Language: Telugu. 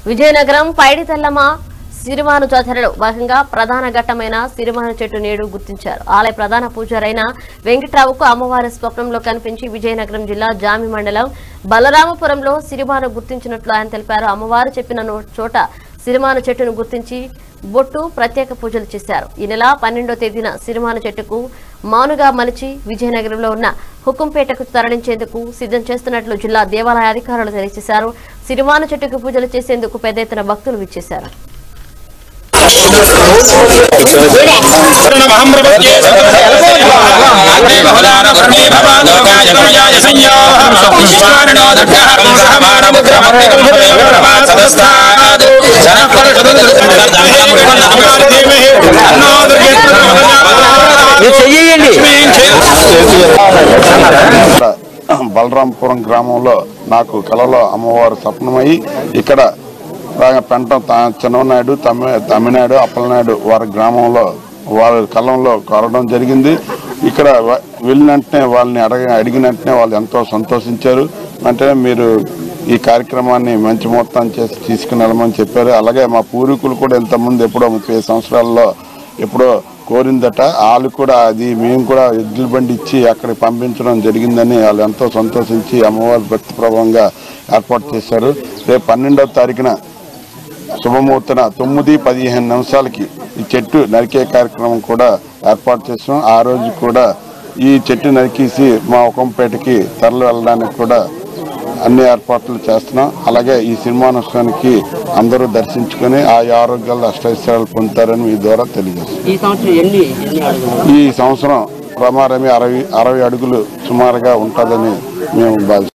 విజయనగరం పైడితల్లమ్మ సిరిమాను జాతరలో భాగంగా ప్రధాన ఘట్టమైన సిరిమాను చెట్టు నేడు గుర్తించారు ఆలయ ప్రధాన పూజారైన వెంకట్రావుకు అమ్మవారి స్వప్నంలో కనిపించి విజయనగరం జిల్లా జామి మండలం బలరామపురంలో సిరిమాను గుర్తించినట్లు ఆయన తెలిపారు అమ్మవారు చెప్పిన నో- చోట సిరిమాను చెట్టును గుర్తించి బొట్టు ప్రత్యేక పూజలు చేశారు ఈ నెల పన్నెండో తేదీన సిరిమాను చెట్టుకు మానుగా మలిచి విజయనగరంలో ఉన్న హుకుంపేటకు తరలించేందుకు సిద్ధం చేస్తున్నట్లు జిల్లా దేవాలయ అధికారులు తెలియజేశారు సిరిమాను చెట్టుకు పూజలు చేసేందుకు పెద్ద ఎత్తున భక్తులు విచ్చేశారు ఇక్కడ బలరాంపురం గ్రామంలో నాకు కలలో అమ్మవారు స్వప్నమయ్యి ఇక్కడ రాగా పెంట తా- చిన్ననాయుడు తమ్మి తమ్మినాయుడు అప్పలనాయుడు వారి గ్రామంలో వారి కలంలో కోరడం జరిగింది ఇక్కడ వ- వెళ్ళిన వెంటనే వాళ్ళని అడగ అడిగిన వెంటనే వాళ్ళు ఎంతో సంతోషించారు వెంటనే మీరు ఈ కార్యక్రమాన్ని మంచి మొత్తం చేసి తీసుకుని వెళ్ళమని చెప్పారు అలాగే మా పూర్వీకులు కూడా ఇంతకుముందు ఎప్పుడో ముప్పై సంవత్సరాల్లో ఎప్పుడో కోరిందట వాళ్ళు కూడా అది మేము కూడా ఎద్దుల బండి ఇచ్చి అక్కడికి పంపించడం జరిగిందని వాళ్ళు ఎంతో సంతోషించి అమ్మవారి భక్తి ప్రభావంగా ఏర్పాటు చేశారు రేపు పన్నెండవ తారీఖున శుభముహూర్తన తొమ్మిది పదిహేను నిమిషాలకి ఈ చెట్టు నరికే కార్యక్రమం కూడా ఏర్పాటు చేసాం ఆ రోజు కూడా ఈ చెట్టు నరికేసి మా ఒకంపేటకి తరలి వెళ్ళడానికి కూడా అన్ని ఏర్పాట్లు చేస్తున్నాం అలాగే ఈ సినిమానుష్ఠానికి అందరూ దర్శించుకొని ఆ ఆరోగ్యాలు అష్టైశ్వర్యాలు పొందుతారని మీ ద్వారా తెలియజేస్తాం ఈ సంవత్సరం ఎన్ని ఎన్ని అడుగులు ఈ సంవత్సరం రమారమి అరవై అరవై అడుగులు సుమారుగా ఉంటుందని మేము భావిస్తున్నాం